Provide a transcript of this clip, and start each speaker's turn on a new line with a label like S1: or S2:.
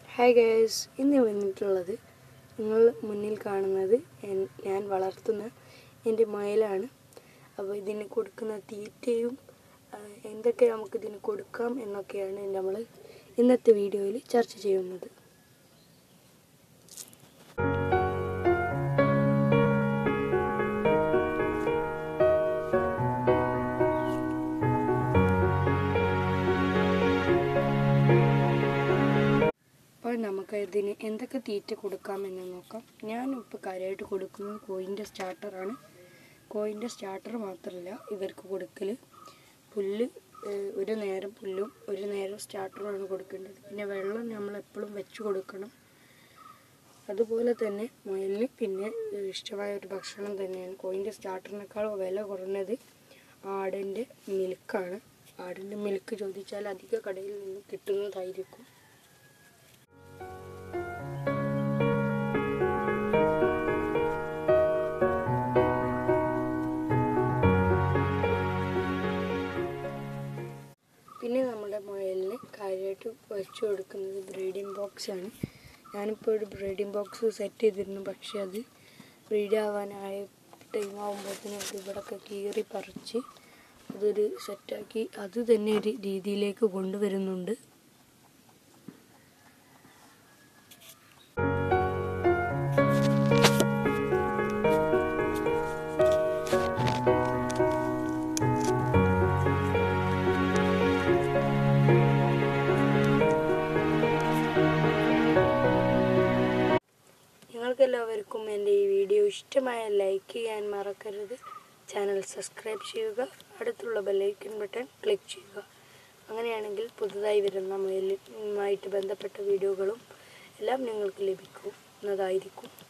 S1: hi girls ഇന്ന് വന്നിട്ടുള്ളത് നിങ്ങൾ മുന്നിൽ കാണുന്നത് എൻ- ഞാൻ വളർത്തുന്ന എൻ്റെ മുയലാണ് അപ്പോൾ ഇതിന് കൊടുക്കുന്ന തീറ്റയും ആ, എന്തൊക്കെ നമുക്ക് ഇതിന് കൊടുക്കാം എന്നൊക്കെയാണ് നമ്മൾ ഇന്നത്തെ വീഡിയോയിൽ ചർച്ച ചെയ്യുന്നത് അപ്പോൾ നമുക്ക് ഇതിന് എന്തൊക്കെ തീറ്റ കൊടുക്കാമെന്ന് നോക്കാം ഞാൻ ഇപ്പോൾ കാര്യമായിട്ട് കൊടുക്കുന്നത് കോയിൻ്റെ സ്റ്റാർട്ടറാണ് കോയിൻ്റെ സ്റ്റാർട്ടർ മാത്രമല്ല ഇവർക്ക് കൊടുക്കൽ പുല്ല് ഏഹ്, ഒരു നേരം പുല്ലും ഒരു നേരം സ്റ്റാർട്ടറുമാണ് കൊടുക്കേണ്ടത് പിന്നെ വെള്ളം നമ്മൾ എപ്പോഴും വെച്ച് കൊടുക്കണം അതുപോലെ തന്നെ മുയലിന് പിന്നെ ഏഹ്, ഇഷ്ടമായ ഒരു ഭക്ഷണം തന്നെയാണ് കോയിൻ്റെ സ്റ്റാർട്ടറിനേക്കാൾ വില കുറഞ്ഞത് ആടിൻ്റെ മിൽക്കാണ് ആടിൻ്റെ മിൽക്ക് ചോദിച്ചാൽ അധിക കടയിൽ നിന്ന് കിട്ടുന്നതായിരിക്കും പിന്നെ നമ്മുടെ മുയലിന് കാര്യമായിട്ട് വെച്ചു കൊടുക്കുന്നത് ബ്രീഡിംഗ് ബോക്സ് ആണ് ഞാനിപ്പോൾ ഒരു ബ്രീഡിംഗ് ബോക്സ് സെറ്റ് ചെയ്തിരുന്നു പക്ഷെ അത് ബ്രീഡ് ആവാനായ ടൈം ആകുമ്പോഴത്തേനും അത് ഇവിടെയൊക്കെ കീറി പറിച്ച് അതൊരു സെറ്റാക്കി അത് തന്നെ ഒരു രീതിയിലേക്ക് കൊണ്ടുവരുന്നുണ്ട് നിങ്ങൾക്കെല്ലാവർക്കും എൻ്റെ ഈ വീഡിയോ ഇഷ്ടമായ ലൈക്ക് ചെയ്യാൻ മറക്കരുത് ചാനൽ സബ്സ്ക്രൈബ് ചെയ്യുക അടുത്തുള്ള ബെല്ലൈക്കൺ ബട്ടൺ ക്ലിക്ക് ചെയ്യുക അങ്ങനെയാണെങ്കിൽ പുതുതായി വരുന്ന മുയലുമായിട്ട് ബന്ധപ്പെട്ട വീഡിയോകളും എല്ലാം നിങ്ങൾക്ക് ലഭിക്കുന്നതായിരിക്കും